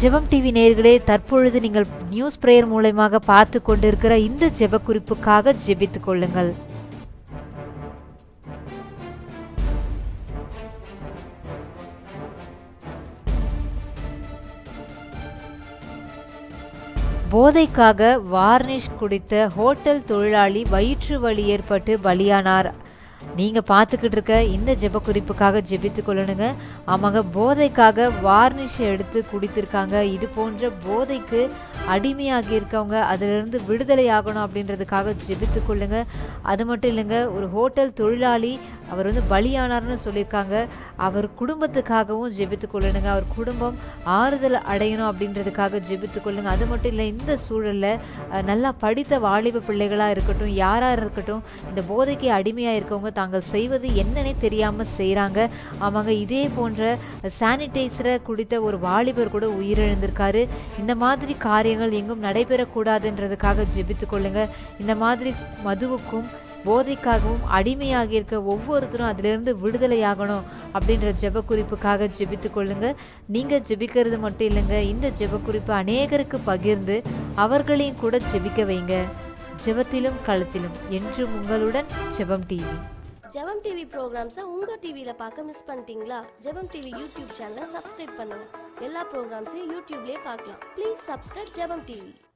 ஜெபம் டிவி நேயர்களே தற்பொழுது நீங்கள் நியூஸ் பிரேயர் மூலயமாக பார்த்து கொண்டிருக்கிற இந்த ஜெப குறிப்புக்காக ஜெபித்துக் கொள்ளுங்கள் போதைக்காக வார்னிஷ் குடித்த ஹோட்டல் தொழிலாளி வயிற்று வலி ஏற்பட்டு பலியானார் நீங்கள் பார்த்துக்கிட்டு இருக்க இந்த ஜெப குறிப்புக்காக ஜெபித்து கொள்ளணுங்க ஆமாங்க போதைக்காக வார்னிஷ் எடுத்து குடித்திருக்காங்க இது போன்ற போதைக்கு அடிமையாகி இருக்கவங்க அதிலிருந்து விடுதலை ஆகணும் அப்படின்றதுக்காக ஜெபித்து கொள்ளுங்க அது மட்டும் இல்லைங்க ஒரு ஹோட்டல் தொழிலாளி அவர் வந்து பலியானார்னு சொல்லியிருக்காங்க அவர் குடும்பத்துக்காகவும் ஜெபித்து கொள்ளணுங்க அவர் குடும்பம் ஆறுதல் அடையணும் அப்படின்றதுக்காக ஜெபித்து கொள்ளுங்க அது மட்டும் இல்லை இந்த சூழலில் அஹ், நல்லா படித்த வாலிப பிள்ளைகளாக இருக்கட்டும் யாராக இருக்கட்டும் இந்த போதைக்கு அடிமையாக இருக்கவங்க தாங்கள் செய்வது என்னன்னே தெரியாமல் செய்கிறாங்க ஆமாங்க இதே போன்ற சானிடைசரை குடித்த ஒரு வாலிபர் கூட உயிரிழந்திருக்காரு இந்த மாதிரி காரியங்கள் எங்கும் நடைபெறக்கூடாதுன்றதுக்காக ஜெபித்து கொள்ளுங்க இந்த மாதிரி மதுவுக்கும் போதைக்காகவும் அடிமையாகி இருக்க ஒவ்வொருத்தரும் அதிலிருந்து விடுதலையாகணும் அப்படின்ற ஜெப குறிப்புக்காக ஜெபித்து கொள்ளுங்க நீங்கள் ஜெபிக்கிறது மட்டும் இல்லைங்க இந்த ஜெப குறிப்பு அநேகருக்கு பகிர்ந்து அவர்களையும் கூட ஜெபிக்க வைங்க ஜெபத்திலும் களத்திலும் என்றும் உங்களுடன் ஜெபம் டிவி ஜெபம் டிவி ப்ரோக்ராம்ஸை உங்கள் டிவியில் பார்க்க மிஸ் பண்ணிட்டீங்களா ஜெபம் டிவி யூடியூப் சேனலை சப்ஸ்கிரைப் பண்ணுங்க எல்லா ப்ரோக்ராம்ஸையும் யூடியூப்லேயே பார்க்கலாம் ப்ளீஸ் சப்ஸ்கிரைப் ஜெபம் டிவி